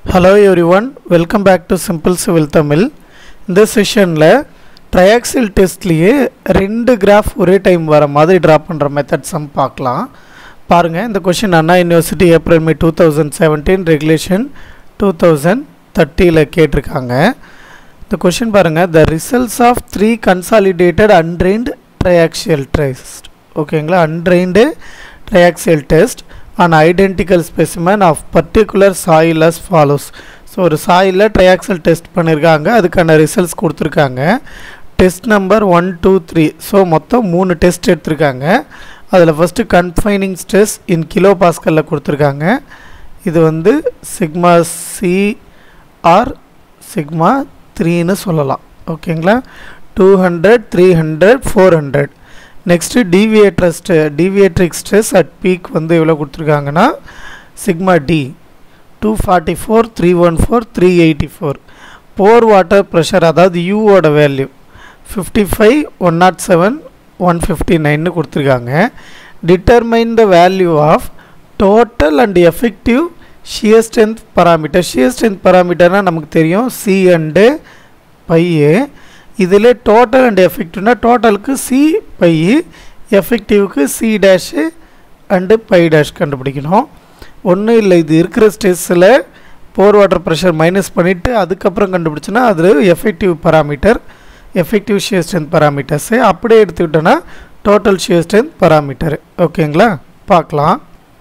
hello everyone welcome back to simple civil Tamil இந்த செஷனில் ட்ரையாக்சில் டெஸ்ட்லேயே ரெண்டு கிராஃப் ஒரே டைம் வர மாதிரி ட்ரா பண்ணுற மெத்தட் சம் பார்க்கலாம் பாருங்கள் இந்த question Anna university April May two thousand seventeen regulation two thousand தேர்ட்டியில் கேட்டிருக்காங்க இந்த கொஷின் பாருங்கள் the results of three consolidated undrained triaxial test ஓகேங்களா undrained triaxial test on identical specimen of particular soil as follows so ஒரு சாயிலில் triaxial test பண்ணியிருக்காங்க அதுக்கான results கொடுத்துருக்காங்க test number one two three so மொத்தம் மூணு டெஸ்ட் எடுத்திருக்காங்க அதில் first confining stress in kilo பாஸ்கலில் கொடுத்துருக்காங்க இது வந்து சிக்மா சி ஆர் சிக்மா த்ரீன்னு சொல்லலாம் ஓகேங்களா two hundred three hundred four hundred next deviator deviatoric stress at peak வந்து எவ்வளோ கொடுத்துருக்காங்கன்னா sigma D two forty four three one four three eighty four pore water pressure அதாவது யூவோட value fifty five one nought seven one fifty நைன்னு கொடுத்துருக்காங்க determine the value of total and effective shear strength parameter shear strength பராமீட்டர்னால் நமக்கு தெரியும் C and பையே இதில் total and எஃபெக்டிவ்னா டோட்டலுக்கு C by எஃபெக்டிவ்க்கு C dash and phi dash கண்டுபிடிக்கணும் ஒன்றும் இல்லை இது இருக்கிற ஸ்ட்ரெஸ்ஸில் போர் வாட்டர் ப்ரெஷர் மைனஸ் பண்ணிவிட்டு அதுக்கப்புறம் கண்டுபிடிச்சோன்னா அது effective parameter effective shear strength parameters அப்படியே எடுத்துக்கிட்டோன்னா டோட்டல் ஷியர் ஸ்ட்ரென்த் பராமீட்டர் ஓகேங்களா பார்க்கலாம்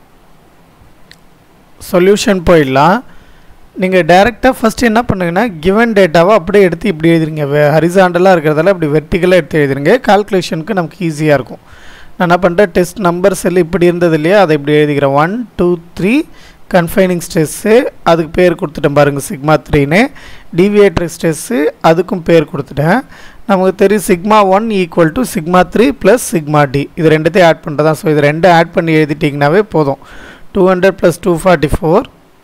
சொல்யூஷன் போயிடலாம் நீங்கள் டைரெக்டாக ஃபஸ்ட்டு என்ன பண்ணுங்கன்னா கிவன் டேட்டாவை அப்படியே எடுத்து இப்படி எழுதுறீங்க ஹரிசாண்டலாக இருக்கிறதால இப்படி வெர்டிக்கலாக எடுத்து எழுதுறீங்க கால்குலேஷனுக்கு நமக்கு ஈஸியாக இருக்கும் நான் என்ன பண்ணுறேன் டெஸ்ட் நம்பர்ஸ் எல்லாம் இப்படி இருந்தது இல்லையா அதை இப்படி எழுதிக்கிறேன் one two three confining stress அதுக்கு பேர் கொடுத்துட்டேன் பாருங்கள் சிக்மா த்ரீன்னு டிவியேட்டர் ஸ்ட்ரெஸ்ஸு அதுக்கும் பேர் கொடுத்துட்டேன் நமக்கு தெரியும் sigma one equal to sigma three plus sigma D இது ரெண்டுத்தையும் ஆட் பண்ணுறதா ஸோ இது ரெண்டும் ஆட் பண்ணி எழுதிட்டிங்கனாவே போதும் two hundred plus two forty four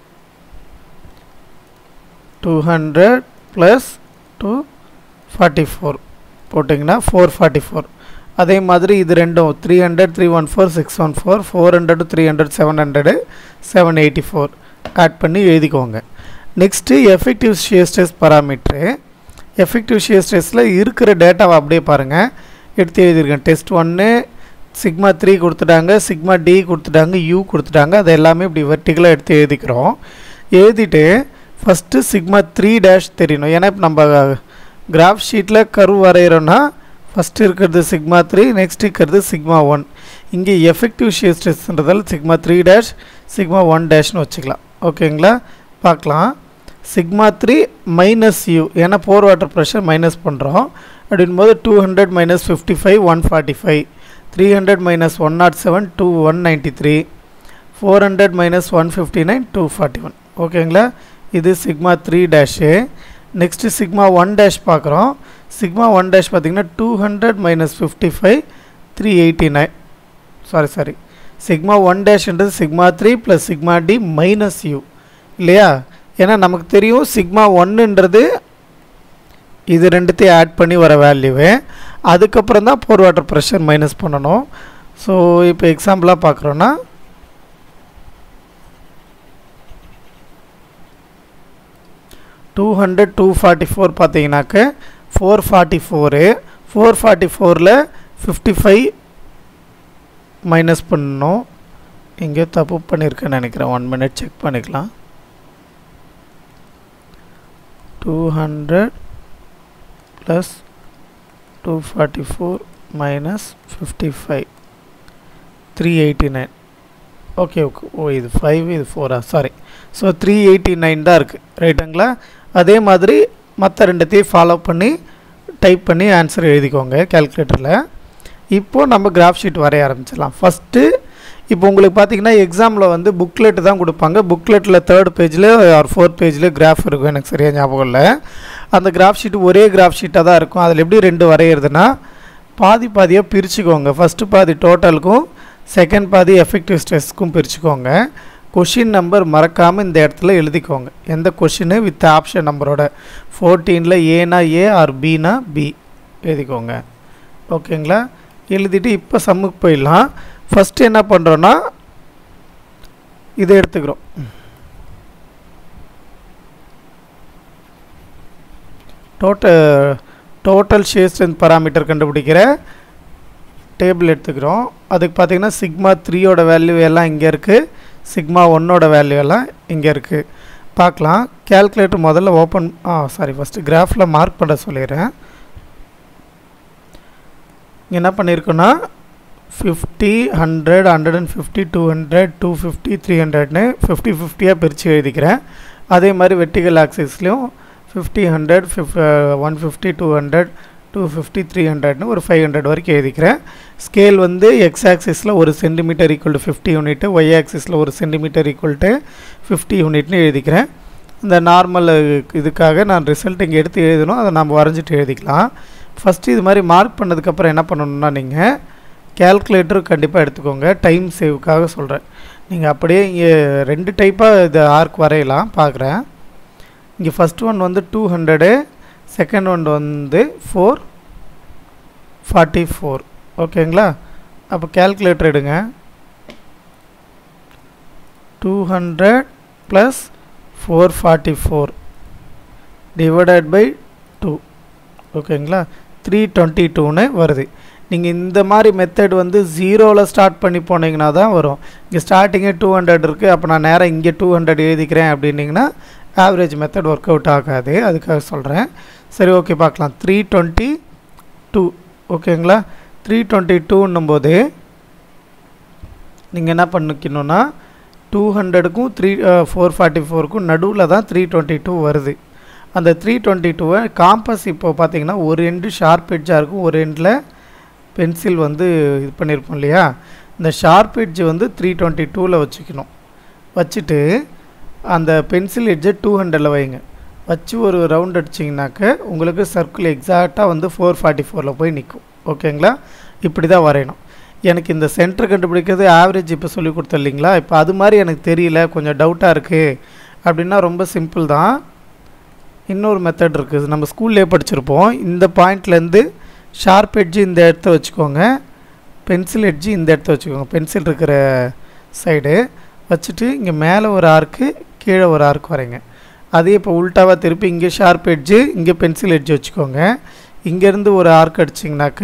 two hundred plus two forty four போட்டிங்கன்னா ஃபோர் ஃபார்ட்டி ஃபோர் அதே மாதிரி இது ரெண்டும் three hundred three one four six one four four hundred three hundred seven hundred seven eighty four add பண்ணி எழுதிக்கோங்க next effective shear stress parameter effective shear ஸ்ட்ரெஸ்ஸில் இருக்கிற டேட்டாவை அப்படியே பாருங்கள் எடுத்து எழுதியிருக்கேன் டெஸ்ட் ஒன்று சிக்மா த்ரீ கொடுத்துட்டாங்க சிக்மா டி கொடுத்துட்டாங்க யூ கொடுத்துட்டாங்க அது எல்லாமே இப்படி வெர்டிக்கலாக எடுத்து எழுதிக்கிறோம் எழுதிட்டு ஃபஸ்ட்டு சிக்மா த்ரீ டேஷ் தெரியணும் ஏன்னா இப்போ நம்ம கிராஃப் ஷீட்டில் கரு வரைகிறோன்னா ஃபஸ்ட்டு இருக்கிறது சிக்மா த்ரீ நெக்ஸ்ட் இருக்கிறது சிக்மா ஒன் இங்கே எஃபெக்டிவ் ஷியர் ஸ்ட்ரெஸ்ன்றதால sigma three dash sigma one டேஷ்னு வச்சுக்கலாம் ஓகேங்களா பார்க்கலாம் சிக்மா த்ரீ மைனஸ் யூ ஏன்னா போர் வாட்டர் ப்ரெஷர் மைனஸ் பண்ணுறோம் அப்படின் போது two hundred minus fifty five one forty five three hundred minus one nought seven two one ninety three four hundred minus one fifty nine two forty one ஓகேங்களா இது sigma three dash next sigma one dash பார்க்குறோம் sigma one dash பார்த்திங்கன்னா two hundred minus fifty five three eighty nine sorry sorry sigma one டேஷ்ன்றது sigma three plus sigma D minus U இல்லையா ஏன்னா நமக்கு தெரியும் sigma ஒன்றுன்றது இது ரெண்டுத்தையும் ஆட் பண்ணி வர வேல்யூவு அதுக்கப்புறம் தான் போர் வாட்டர் ப்ரெஷர் மைனஸ் பண்ணணும் ஸோ இப்போ எக்ஸாம்பிளாக பார்க்குறோன்னா two hundred two forty four பார்த்தீங்கன்னாக்க four forty four four forty ஃபோரில் ஃபிஃப்டி ஃபைவ் மைனஸ் பண்ணணும் எங்கேயோ தப்பு பண்ணியிருக்கேன்னு நினைக்கிறேன் ஒன் மினிட் செக் பண்ணிக்கலாம் two hundred plus two forty four minus fifty five three eighty nine okay okay oh இது five இது ஃபோரா sorry so three eighty nine தான் இருக்குது ரைட்டுங்களா அதே மாதிரி மற்ற ரெண்டுத்தையும் ஃபாலோ பண்ணி டைப் பண்ணி ஆன்சர் எழுதிக்கோங்க கேல்குலேட்டரில் இப்போது நம்ம கிராஃப் ஷீட் வரைய ஆரம்பிச்சிடலாம் ஃபஸ்ட்டு இப்போ உங்களுக்கு பார்த்தீங்கன்னா எக்ஸாமில் வந்து புக்லெட் தான் கொடுப்பாங்க புக்லெட்டில் தேர்ட் பேஜில் ஆர் ஃபோர்த் பேஜில் கிராஃப் இருக்கும் எனக்கு சரியாக ஞாபகம் இல்லை அந்த கிராஃப் ஷீட் ஒரே கிராஃப் ஷீட்டாக தான் இருக்கும் அதில் எப்படி ரெண்டு வரைகிறதுனா பாதி பாதியாக பிரிச்சுக்கோங்க ஃபஸ்ட்டு பாதி டோட்டலுக்கும் செகண்ட் பாதி எஃபெக்டிவ் ஸ்ட்ரெஸ்க்கும் பிரிச்சுக்கோங்க கொஷின் நம்பர் மறக்காமல் இந்த இடத்துல எழுதிக்கோங்க எந்த கொஷினு வித் ஆப்ஷன் நம்பரோட ஃபோர்டீனில் ஏனா ஏ ஆர் பினா பி எழுதிக்கோங்க ஓகேங்களா எழுதிட்டு இப்போ சம்முக்கு போயிடலாம் ஃபஸ்ட்டு என்ன பண்ணுறோன்னா இதை எடுத்துக்கிறோம் total total shear strength parameter கண்டுபிடிக்கிற டேபிள் எடுத்துக்கிறோம் அதுக்கு பார்த்தீங்கன்னா சிக்மா த்ரீயோட வேல்யூ எல்லாம் இங்கே இருக்குது சிக்மா ஒன்னோட வேல்யூ எல்லாம் இங்கே இருக்குது பார்க்கலாம் கேல்குலேட்டர் முதல்ல ஓப்பன் ஆ சாரி ஃபஸ்ட்டு கிராஃபில் மார்க் பண்ண சொல்லிடுறேன் இங்கே என்ன பண்ணியிருக்கோன்னா fifty hundred hundred and fifty two hundred two fifty three ஹண்ட்ரட்னு ஃபிஃப்டி ஃபிஃப்டியாக பிரித்து எழுதிக்கிறேன் அதே மாதிரி வெர்டிகல் ஆக்சிஸ்லேயும் ஃபிஃப்டி ஹண்ட்ரட் ஃபிஃப் one fifty two hundred two fifty three ஹண்ட்ரட்னு ஒரு ஃபைவ் ஹண்ட்ரட் வரைக்கும் எழுதிக்கிறேன் ஸ்கேல் வந்து எக்ஸ் ஆக்சிஸில் ஒரு centimetre equal to fifty unit Y ஆக்சிஸில் ஒரு சென்டிமீட்டர் ஈக்குவல் டு ஃபிஃப்டி யூனிட்னு எழுதிக்கிறேன் இந்த நார்மல் இதுக்காக நான் ரிசல்ட் இங்கே எடுத்து எழுதணும் அதை நம்ம வரைஞ்சிட்டு எழுதிக்கலாம் ஃபஸ்ட்டு இது மாதிரி மார்க் பண்ணதுக்கப்புறம் என்ன பண்ணணும்னா நீங்கள் கேல்குலேட்டர் கண்டிப்பாக எடுத்துக்கோங்க டைம் சேவுக்காக சொல்கிறேன் நீங்கள் அப்படியே இங்கே ரெண்டு டைப்பாக இது ஆர்க் வரையலாம் பார்க்குறேன் இங்கே ஃபஸ்ட் ஒன் வந்து டூ ஹண்ட்ரடு செகண்ட் ஒன் வந்து ஃபோர் ஃபார்ட்டி ஃபோர் ஓகேங்களா அப்போ கேல்குலேட்டர் எடுங்க two hundred plus four forty four divided by two ஓகேங்களா த்ரீ டுவெண்ட்டி டூன்னு வருது நீங்கள் இந்த மாதிரி மெத்தட் வந்து ஜீரோவில் ஸ்டார்ட் பண்ணி போனீங்கன்னா தான் வரும் இங்கே ஸ்டார்டிங்கே டூ ஹண்ட்ரட் இருக்குது அப்போ நான் நேராக இங்கே டூ ஹண்ட்ரட் எழுதிக்கிறேன் அப்படின்னிங்கன்னா ஆவரேஜ் மெத்தட் ஒர்க் அவுட் ஆகாது அதுக்காக சொல்கிறேன் சரி ஓகே பார்க்கலாம் த்ரீ டுவெண்ட்டி டூ ஓகேங்களா த்ரீ டுவெண்ட்டி டூன்னும் போது நீங்கள் என்ன பண்ணிக்கணுன்னா டூ ஹண்ட்ரடுக்கும் த்ரீ ஃபோர் ஃபார்ட்டி ஃபோருக்கும் நடுவில் தான் த்ரீ டுவெண்ட்டி டூ வருது அந்த த்ரீ டுவெண்ட்டி டூவை காம்பஸ் இப்போ பார்த்தீங்கன்னா ஒரு எண்டு ஷார்ப் எட்ஜாக இருக்கும் ஒரு எண்டில் பென்சில் வந்து இது பண்ணியிருப்போம் இல்லையா இந்த ஷார்ப் எட்ஜ் வந்து த்ரீ டுவெண்ட்டி டூவில் வச்சுக்கணும் வச்சுட்டு அந்த பென்சில் எட்ஜை டூ ஹண்ட்ரடில் வைங்க வச்சு ஒரு ரவுண்ட் அடிச்சிங்கனாக்க உங்களுக்கு சர்க்கிள் எக்ஸாக்டாக வந்து ஃபோர் ஃபார்ட்டி ஃபோரில் போய் நிற்கும் ஓகேங்களா இப்படி தான் வரையணும் எனக்கு இந்த சென்டர் கண்டுபிடிக்கிறது ஆவரேஜ் இப்போ சொல்லி கொடுத்த இல்லைங்களா இப்போ அது மாதிரி எனக்கு தெரியல கொஞ்சம் டவுட்டாக இருக்குது அப்படின்னா ரொம்ப சிம்பிள் தான் இன்னொரு மெத்தட் இருக்குது நம்ம ஸ்கூல்லேயே படிச்சிருப்போம் இந்த பாயிண்ட்லேருந்து ஷார்ப் எட்ஜு இந்த இடத்த வச்சுக்கோங்க பென்சில் எட்ஜு இந்த இடத்த வச்சுக்கோங்க பென்சில் இருக்கிற சைடு வச்சுட்டு இங்கே மேலே ஒரு ஆர்க்கு கீழே ஒரு ஆர்க் வரைங்க அதே இப்போ உல்ட்டாவாக திருப்பி இங்கே ஷார்ப் எட்ஜு இங்கே பென்சில் எட்ஜு வச்சுக்கோங்க இங்கேருந்து ஒரு ஆர்க் அடிச்சிங்கனாக்க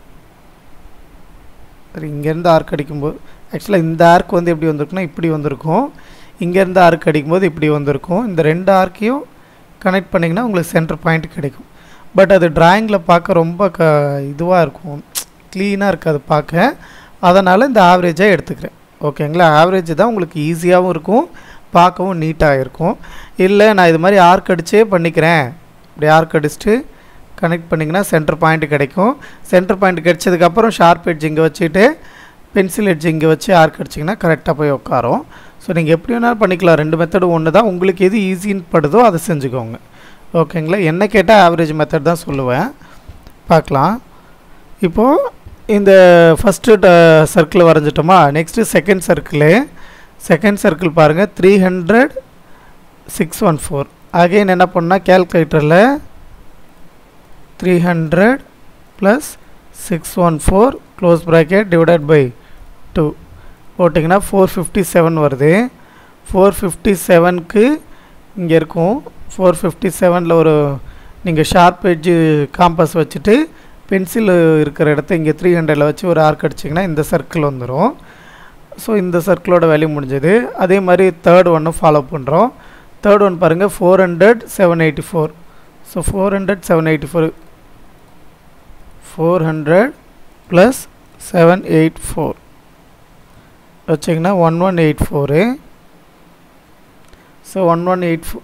சரி இங்கேருந்து ஆர்க் அடிக்கும்போது ஆக்சுவலாக இந்த ஆர்க் வந்து எப்படி வந்திருக்குன்னா இப்படி வந்திருக்கும் இங்கேருந்து ஆர்க் அடிக்கும்போது இப்படி வந்திருக்கும் இந்த ரெண்டு ஆர்க்கையும் கனெக்ட் பண்ணிங்கன்னா உங்களுக்கு சென்டர் பாயிண்ட் கிடைக்கும் பட் அது ட்ராயிங்கில் பார்க்க ரொம்ப க இதுவாக இருக்கும் க்ளீனாக இருக்காது பார்க்க அதனால் இந்த ஆவரேஜாக எடுத்துக்கிறேன் ஓகேங்களா ஆவரேஜ் தான் உங்களுக்கு ஈஸியாகவும் இருக்கும் பார்க்கவும் நீட்டாக இருக்கும் இல்லை நான் இது மாதிரி ஆர்க் அடிச்சே பண்ணிக்கிறேன் இப்படி ஆர்க் அடிச்சுட்டு கனெக்ட் பண்ணிங்கன்னா சென்டர் பாயிண்ட் கிடைக்கும் சென்டர் பாயிண்ட் கிடைச்சதுக்கப்புறம் ஷார்ப் எட்ஜ் இங்கே வச்சுட்டு பென்சில் எட்ஜ் இங்கே வச்சு ஆர்க் அடிச்சிங்கன்னா கரெக்டாக போய் உட்காரும் ஸோ நீங்கள் எப்படி வேணாலும் பண்ணிக்கலாம் ரெண்டு மெத்தடும் ஒன்று தான் உங்களுக்கு எது ஈஸின்னு படுதோ அதை செஞ்சுக்கோங்க ஓகேங்களா என்ன கேட்டால் ஆவரேஜ் மெத்தட் தான் சொல்லுவேன் பார்க்கலாம் இப்போது இந்த ஃபஸ்ட்டு சர்க்கிள் வரைஞ்சிட்டோமா next second circle second circle பாருங்கள் three hundred six one four again என்ன பண்ணால் கேல்குலேட்டரில் three hundred plus six one four close bracket divided by two போட்டிங்கன்னா ஃபோர் ஃபிஃப்டி செவன் வருது ஃபோர் ஃபிஃப்டி செவனுக்கு இங்கே இருக்கும் ஃபோர் ஃபிஃப்டி செவனில் ஒரு நீங்கள் ஷார்ப் எட்ஜு காம்பஸ் வச்சுட்டு பென்சில் இருக்கிற இடத்த இங்கே த்ரீ ஹண்ட்ரடில் வச்சு ஒரு ஆர்க் அடிச்சிங்கன்னா இந்த சர்க்கிள் வந்துடும் ஸோ இந்த சர்க்கிளோட வேல்யூ முடிஞ்சது அதே மாதிரி தேர்ட் ஒன்று ஃபாலோ பண்ணுறோம் தேர்ட் ஒன் பாருங்கள் four hundred seven eighty four so four hundred seven eighty four four hundred plus seven eight four வச்சிங்கன்னா one one eight four so one one eight four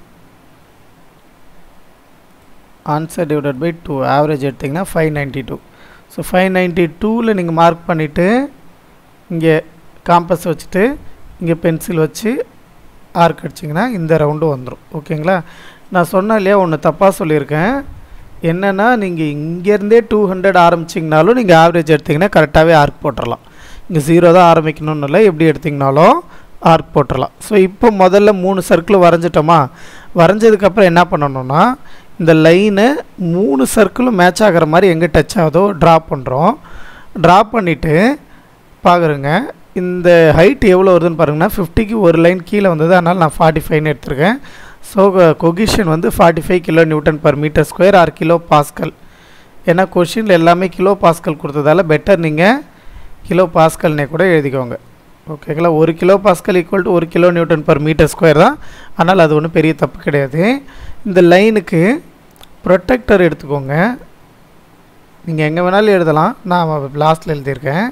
answer divided by two average எடுத்திங்கன்னா five ninety two so five ninety டூவில் நீங்கள் mark பண்ணிவிட்டு இங்கே compass வச்சுட்டு இங்கே pencil வச்சு arc அடிச்சிங்கன்னா இந்த ரவுண்டு வந்துடும் ஓகேங்களா நான் சொன்னேன் இல்லையா ஒன்று தப்பாக சொல்லியிருக்கேன் என்னென்னா நீங்கள் இங்கேருந்தே டூ ஹண்ட்ரட் ஆரம்பிச்சிங்கனாலும் நீங்கள் ஆவரேஜ் எடுத்திங்கன்னா கரெக்டாகவே ஆர்க் போட்டுடலாம் இங்கே ஜீரோ தான் ஆரம்பிக்கணும்னு இல்லை எப்படி எடுத்திங்கனாலும் ஆர்க் போட்டுடலாம் ஸோ இப்போ முதல்ல மூணு சர்க்கிள் வரைஞ்சிட்டோமா வரைஞ்சதுக்கப்புறம் என்ன பண்ணணும்னா இந்த லைனை மூணு சர்க்கிளும் மேட்ச் ஆகிற மாதிரி எங்கே டச் ஆகுதோ ட்ரா பண்ணுறோம் ட்ரா பண்ணிவிட்டு பார்க்குறேங்க இந்த ஹைட் எவ்வளோ வருதுன்னு பாருங்கன்னா ஃபிஃப்டிக்கு ஒரு லைன் கீழே வந்தது அதனால் நான் ஃபார்ட்டி ஃபைவ்னு எடுத்திருக்கேன் ஸோ கொகிஷன் வந்து forty five kilo newton per metre square or kilo pascal ஏன்னா கொஷினில் எல்லாமே கிலோ பாஸ்கல் கொடுத்ததால பெட்டர் நீங்கள் கிலோ பாஸ்கல்னே கூட எழுதிக்கோங்க ஓகேங்களா ஒரு கிலோ பாஸ்கல் ஈக்குவல் டு ஒரு kilo newton per metre square தான் ஆனால் அது ஒன்றும் பெரிய தப்பு கிடையாது இந்த லைனுக்கு ப்ரொட்டக்டர் எடுத்துக்கோங்க நீங்கள் எங்கே வேணாலும் எழுதலாம் நான் லாஸ்ட்டில் எழுதியிருக்கேன்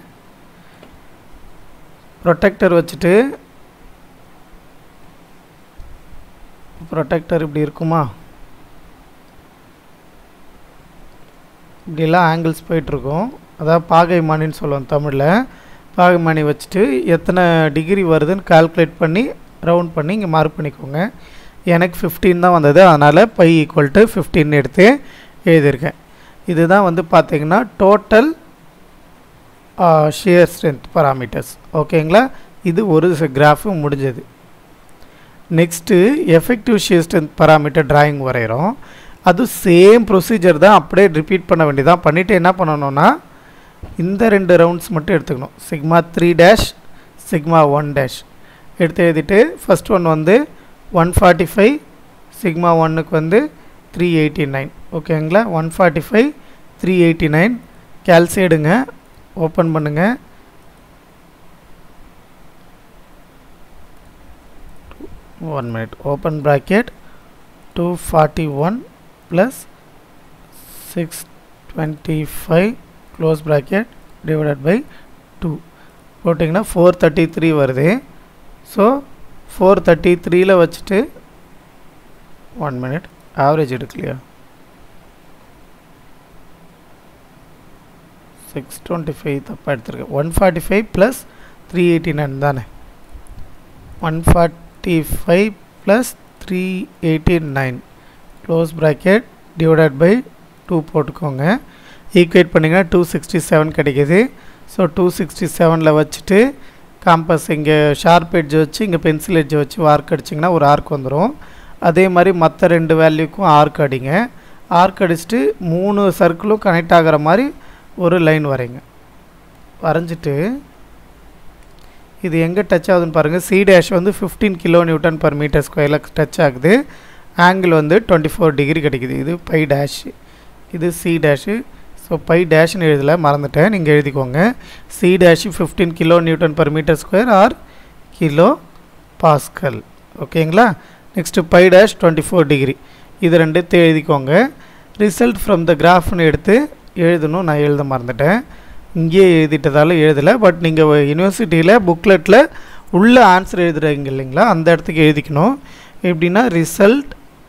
ப்ரொட்டக்டர் வச்சுட்டு ப்ரொட்டக்டர் இப்படி இருக்குமா இப்படிலாம் ஆங்கிள்ஸ் போயிட்டுருக்கும் அதாவது பாகைமானின்னு சொல்லுவோம் தமிழில் பாகைமானி வச்சுட்டு எத்தனை டிகிரி வருதுன்னு கால்குலேட் பண்ணி ரவுண்ட் பண்ணி இங்கே மார்க் பண்ணிக்கோங்க எனக்கு ஃபிஃப்டீன் தான் வந்தது அதனால் பை ஈக்குவல் டு ஃபிஃப்டின் எடுத்து எழுதியிருக்கேன் இதுதான் வந்து பார்த்தீங்கன்னா டோட்டல் ஷியர் ஸ்ட்ரென்த் பராமீட்டர்ஸ் ஓகேங்களா இது ஒரு கிராஃபு முடிஞ்சது next effective shear strength parameter drawing வரைகிறோம் அது சேம் ப்ரொசீஜர் தான் அப்படியே ரிப்பீட் பண்ண வேண்டியதான் பண்ணிவிட்டு என்ன பண்ணணும்னா இந்த ரெண்டு ரவுண்ட்ஸ் மட்டும் எடுத்துக்கணும் sigma three dash sigma one dash எடுத்து எழுதிட்டு ஃபஸ்ட் ஒன் வந்து ஒன் ஃபார்ட்டி ஃபைவ் சிக்மா ஒன்னுக்கு வந்து த்ரீ எயிட்டி நைன் ஓகேங்களா one forty five three eighty nine கேல்சியடுங்க ஓப்பன் பண்ணுங்கள் one minute open bracket two forty one plus six twenty five close bracket divided by two போட்டிங்கன்னா four thirty three வருது so four thirty த்ரீயில் வச்சுட்டு one minute average எடுக்கலையா six twenty five தப்பாக எடுத்துருக்கேன் one forty five plus three eighty nine தானே one forty five plus three eighty nine close bracket divided by two போட்டுக்கோங்க equate பண்ணிங்கன்னா two sixty seven கிடைக்கிது so two sixty செவனில் வச்சுட்டு compass இங்கே ஷார்ப் எட்ஜ் வச்சு இங்கே பென்சில் எட்ஜ் வச்சு ஆர்க் அடிச்சிங்கன்னா ஒரு ஆர்க் வந்துடும் அதே மாதிரி மற்ற ரெண்டு வேல்யூக்கும் ஆர்க் அடிங்க ஆர்க் அடிச்சுட்டு மூணு சர்க்கிளும் கனெக்ட் ஆகிற மாதிரி ஒரு லைன் வரைங்க வரைஞ்சிட்டு இது எங்கே டச் ஆகுதுன்னு பாருங்கள் சி டேஷ் வந்து fifteen kilo newton per metre ஸ்கொயரில் டச் ஆகுது ஆங்கிள் வந்து டுவெண்ட்டி ஃபோர் டிகிரி கிடைக்குது இது பை டேஷ் இது சி டேஷு ஸோ பை டேஷ்னு எழுதலை மறந்துட்டேன் நீங்கள் எழுதிக்கோங்க C dash fifteen kilo newton per metre square or kilo pascal ஓகேங்களா next phi dash twenty four degree இது ரெண்டு எழுதிக்கோங்க ரிசல்ட் ஃப்ரம் த கிராஃப்னு எடுத்து எழுதணும் நான் எழுத மறந்துட்டேன் இங்கேயே எழுதிட்டதால எழுதலை பட் நீங்கள் யூனிவர்சிட்டியில் புக்லெட்டில் உள்ள ஆன்சர் எழுதுறீங்க இல்லைங்களா அந்த இடத்துக்கு எழுதிக்கணும் எப்படின்னா ரிசல்ட்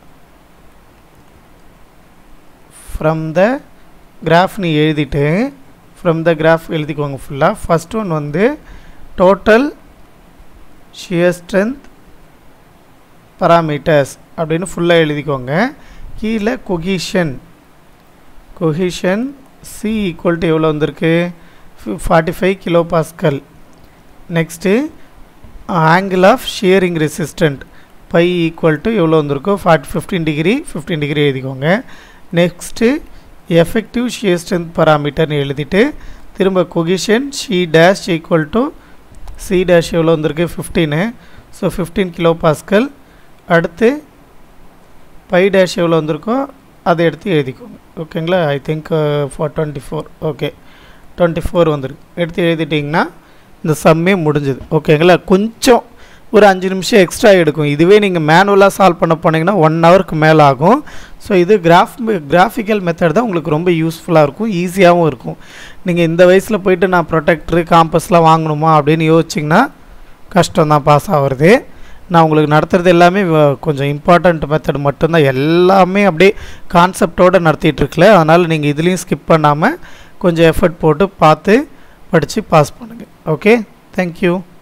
ஃப்ரம் த கிராஃப் நீ எழுதிட்டு ஃப்ரம் த கிராஃப் எழுதிக்கோங்க ஃபுல்லாக ஃபஸ்ட் ஒன் வந்து டோட்டல் ஷியர் ஸ்ட்ரென்த் பராமீட்டர்ஸ் அப்படின்னு ஃபுல்லாக எழுதிக்கோங்க கீழே cohesion cohesion C equal to எவ்வளோ வந்திருக்கு forty five kilo pascal next angle of shearing resistant phi equal to எவ்வளோ வந்திருக்கோ forty fifteen degree fifteen degree எழுதிக்கோங்க நெக்ஸ்ட்டு எஃபெக்டிவ் ஷியர் ஸ்ட்ரென்த் பராமீட்டர்னு எழுதிட்டு திரும்ப cohesion C dash equal to C dash எவ்வளோ வந்திருக்கு fifteen so fifteen kilo pascal அடுத்து phi dash எவ்வளோ வந்திருக்கோ அதை எடுத்து எழுதிக்கோங்க ஓகேங்களா I think for twenty four okay twenty four வந்துருக்கு எடுத்து எழுதிட்டிங்கன்னா இந்த சம்மே முடிஞ்சுது ஓகேங்களா கொஞ்சம் ஒரு அஞ்சு நிமிஷம் எக்ஸ்ட்ரா எடுக்கும் இதுவே நீங்கள் மேனுவலாக சால்வ் பண்ண போனீங்கன்னா ஒன் ஹவருக்கு மேலே ஆகும் ஸோ இது கிராஃப் கிராஃபிக்கல் மெத்தட் தான் உங்களுக்கு ரொம்ப யூஸ்ஃபுல்லாக இருக்கும் ஈஸியாகவும் இருக்கும் நீங்கள் இந்த வயசில் போயிட்டு நான் ப்ரொடெக்டரு காம்பஸ்லாம் வாங்கணுமா அப்படின்னு யோசிச்சிங்கன்னா கஷ்டம் தான் பாஸ் ஆகிறது நான் உங்களுக்கு நடத்துகிறது எல்லாமே கொஞ்சம் இம்பார்ட்டண்ட் மெத்தட் மட்டும்தான் எல்லாமே அப்படியே கான்செப்டோடு நடத்திட்டுருக்கல அதனால் நீங்கள் இதுலேயும் ஸ்கிப் பண்ணாமல் கொஞ்சம் எஃபர்ட் போட்டு பார்த்து படித்து பாஸ் பண்ணுங்கள் ஓகே தேங்க்யூ